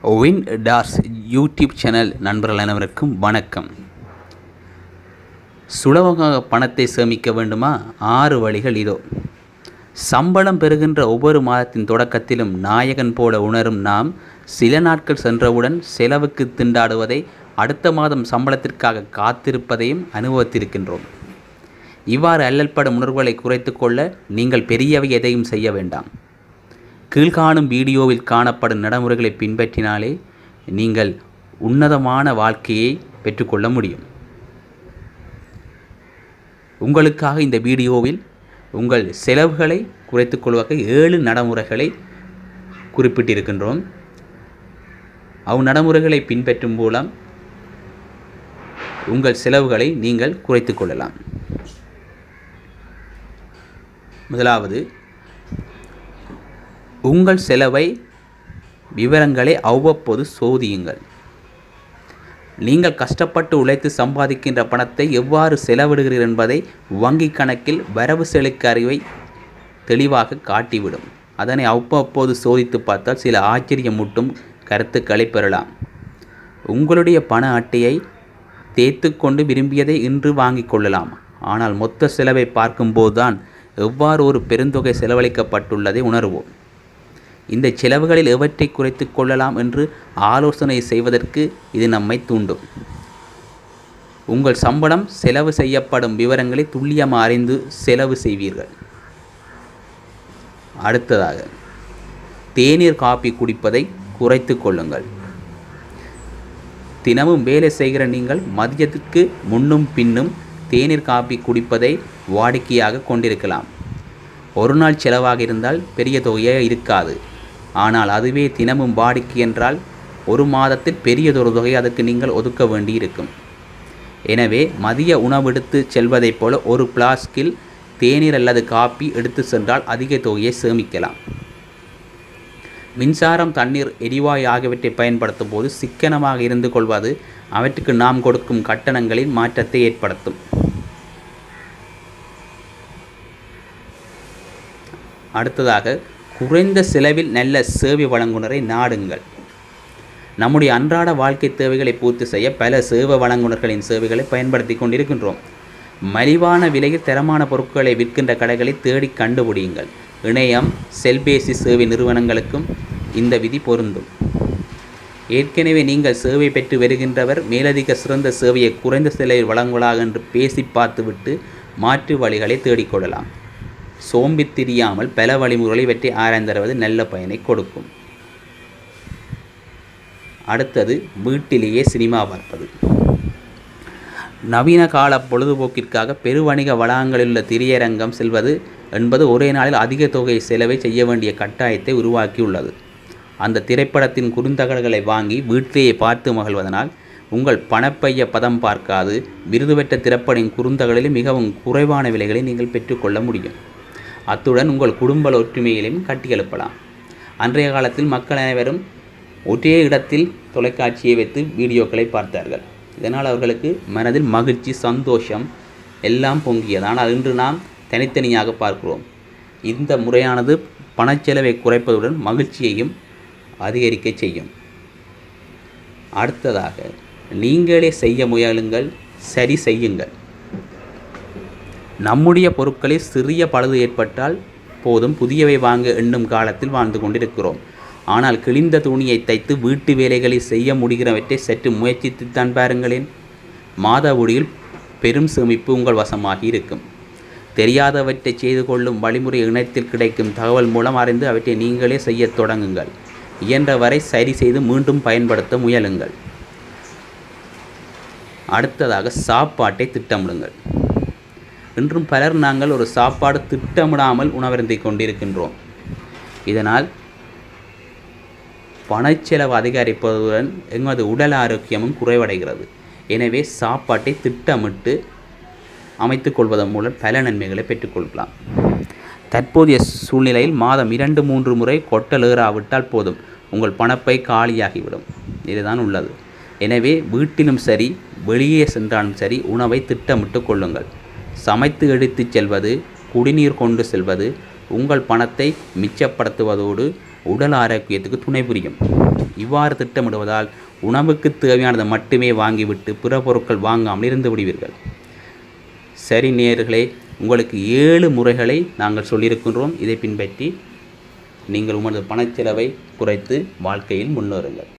win toss YouTube channel நண்பர்கள் அனைவருக்கும் வணக்கம் சுலபமாக பணத்தை சேமிக்க வேண்டுமா ஆறு வழிகள் இதோ சம்பளம் பெறுகின்ற ஒவ்வொரு மாதத்தின் தொடக்கத்திலும் நாயகன் போல உணரும் நாம் சில நாட்கள் சென்றவுடன் செலவுக்கு திண்டாடுவதை அடுத்த மாதம் சம்பளத்திற்காக காத்திருப்பதையும் அனுபவித்திருக்கின்றோம் இவ்வாறு அல்லல்படும் உணர்வுகளை குறைத்து கொள்ள நீங்கள் பெரியவை எதையும் செய்ய வேண்டாம் கீழ்காணும் வீடியோவில் காணப்படும் நடைமுறைகளை பின்பற்றினாலே நீங்கள் உன்னதமான வாழ்க்கையை பெற்றுக்கொள்ள முடியும் உங்களுக்காக இந்த வீடியோவில் உங்கள் செலவுகளை குறைத்துக் கொள்வதற்கு ஏழு நடைமுறைகளை குறிப்பிட்டிருக்கின்றோம் அவ் நடைமுறைகளை பின்பற்றும் மூலம் உங்கள் செலவுகளை நீங்கள் குறைத்துக் கொள்ளலாம் முதலாவது உங்கள் செலவை விவரங்களை அவ்வப்போது சோதியுங்கள் நீங்கள் கஷ்டப்பட்டு உழைத்து சம்பாதிக்கின்ற பணத்தை எவ்வாறு செலவிடுகிறீர்கள் என்பதை வங்கி கணக்கில் வரவு செலுக்க அறிவை தெளிவாக காட்டிவிடும் அதனை அவ்வப்போது சோதித்து பார்த்தால் சில ஆச்சரியமூட்டும் கருத்துக்களை பெறலாம் உங்களுடைய பண அட்டையை தேய்த்து கொண்டு விரும்பியதை இன்று வாங்கிக் கொள்ளலாம் ஆனால் மொத்த செலவை பார்க்கும்போது தான் எவ்வாறு ஒரு பெருந்தொகை செலவழிக்கப்பட்டுள்ளதை உணர்வோம் இந்த செலவுகளில் எவற்றை குறைத்து கொள்ளலாம் என்று ஆலோசனை செய்வதற்கு இது நம்மை தூண்டும் உங்கள் சம்பளம் செலவு செய்யப்படும் விவரங்களை துல்லியமாக அறிந்து செலவு செய்வீர்கள் அடுத்ததாக தேநீர் காப்பி குடிப்பதை குறைத்து கொள்ளுங்கள் தினமும் வேலை செய்கிற நீங்கள் மதியத்துக்கு முன்னும் பின்னும் தேநீர் காப்பி குடிப்பதை வாடிக்கையாக கொண்டிருக்கலாம் ஒரு நாள் செலவாக இருந்தால் பெரிய தொகையாக இருக்காது ஆனால் அதுவே தினமும் வாடிக்கை என்றால் ஒரு மாதத்தில் பெரியதொரு தொகை அதற்கு நீங்கள் ஒதுக்க வேண்டியிருக்கும் எனவே மதிய உணவெடுத்து செல்வதைப் போல ஒரு பிளாஸ்கில் தேநீர் அல்லது காப்பி எடுத்து சென்றால் அதிக தொகையை சேமிக்கலாம் மின்சாரம் தண்ணீர் எரிவாயு ஆகியவற்றை பயன்படுத்தும் போது சிக்கனமாக இருந்து கொள்வது அவற்றுக்கு நாம் கொடுக்கும் கட்டணங்களில் மாற்றத்தை ஏற்படுத்தும் அடுத்ததாக குறைந்த செலவில் நல்ல சேவை வழங்குனரை நாடுங்கள் நம்முடைய அன்றாட வாழ்க்கை தேவைகளை பூர்த்தி செய்ய பல சேவை வழங்குனர்களின் சேவைகளை பயன்படுத்தி கொண்டிருக்கின்றோம் மலிவான விலையில் தரமான பொருட்களை விற்கின்ற கடைகளை தேடி கண்டுபிடியுங்கள் இணையம் செல்பேசி சேவை நிறுவனங்களுக்கும் இந்த விதி பொருந்தும் ஏற்கனவே நீங்கள் சேவை பெற்று வருகின்றவர் மேலதிக சிறந்த சேவையை குறைந்த செலவில் வழங்குவதாக என்று பேசி பார்த்துவிட்டு மாற்று வழிகளை தேடிக்கொள்ளலாம் சோம்பி திரியாமல் பல வழிமுறைகளை இவற்றை ஆராய்ந்தருவது நல்ல பயனை கொடுக்கும் அடுத்தது வீட்டிலேயே சினிமா பார்ப்பது நவீன கால பொழுதுபோக்கிற்காக பெருவணிக வளாகங்களில் உள்ள திரையரங்கம் செல்வது என்பது ஒரே நாளில் அதிக தொகை செலவை செய்ய வேண்டிய கட்டாயத்தை உருவாக்கியுள்ளது அந்த திரைப்படத்தின் குறுந்தகடுகளை வாங்கி வீட்டிலேயே பார்த்து மகிழ்வதனால் உங்கள் பணப்பைய பதம் பார்க்காது விருது பெற்ற திரைப்படின் குறுந்தகடிலும் மிகவும் குறைவான விலைகளை நீங்கள் பெற்றுக்கொள்ள முடியும் அத்துடன் உங்கள் குடும்ப ஒற்றுமையிலையும் கட்டியெழுப்பலாம் அன்றைய காலத்தில் மக்கள் அனைவரும் ஒரே இடத்தில் தொலைக்காட்சியை வைத்து வீடியோக்களை பார்த்தார்கள் இதனால் அவர்களுக்கு மனதில் மகிழ்ச்சி சந்தோஷம் எல்லாம் பொங்கியது ஆனால் இன்று நாம் தனித்தனியாக பார்க்கிறோம் இந்த முறையானது பணச்செலவை குறைப்பதுடன் மகிழ்ச்சியையும் அதிகரிக்க செய்யும் அடுத்ததாக நீங்களே செய்ய முயலுங்கள் சரி செய்யுங்கள் நம்முடைய பொருட்களில் சிறிய பழுது ஏற்பட்டால் போதும் புதியவை வாங்க எண்ணும் காலத்தில் வாழ்ந்து கொண்டிருக்கிறோம் ஆனால் கிழிந்த துணியை தைத்து வீட்டு வேலைகளை செய்ய முடிகிறவற்றை சற்று முயற்சித்துத்தான் பாருங்களேன் மாத ஒடியில் பெரும் சேமிப்பு உங்கள் வசமாகி இருக்கும் தெரியாதவற்றை செய்து கொள்ளும் வழிமுறை இணையத்தில் கிடைக்கும் தகவல் மூலம் அறிந்து அவற்றை நீங்களே செய்யத் தொடங்குங்கள் இயன்றவரை சரி செய்து மீண்டும் பயன்படுத்த முயலுங்கள் அடுத்ததாக சாப்பாட்டை திட்டமிடுங்கள் இன்றும் பலர் நாங்கள் ஒரு சாப்பாடு திட்டமிடாமல் உணவருந்திக் கொண்டிருக்கின்றோம் இதனால் பணச்செலவு அதிகரிப்பதுடன் எங்களது உடல் ஆரோக்கியமும் குறைவடைகிறது எனவே சாப்பாட்டை திட்டமிட்டு அமைத்து கொள்வதன் மூலம் பல நன்மைகளை பெற்றுக்கொள்ளலாம் தற்போதைய சூழ்நிலையில் மாதம் இரண்டு மூன்று முறை கொட்டல் ஏறாவிட்டால் போதும் உங்கள் பணப்பை காலியாகிவிடும் இதுதான் உள்ளது எனவே வீட்டிலும் சரி வெளியே சென்றாலும் சரி உணவை திட்டமிட்டு கொள்ளுங்கள் சமைத்து எடுத்துச் செல்வது குடிநீர் கொண்டு செல்வது உங்கள் பணத்தை மிச்சப்படுத்துவதோடு உடல் ஆரோக்கியத்துக்கு துணை புரியும் இவ்வாறு திட்டமிடுவதால் உணவுக்கு தேவையானதை மட்டுமே வாங்கிவிட்டு பிற பொருட்கள் வாங்காமல் இருந்து விடுவீர்கள் சரி நேயர்களே உங்களுக்கு ஏழு முறைகளை நாங்கள் சொல்லியிருக்கின்றோம் இதை பின்பற்றி நீங்கள் உங்களது பணச்செலவை குறைத்து வாழ்க்கையில் முன்னேறுங்கள்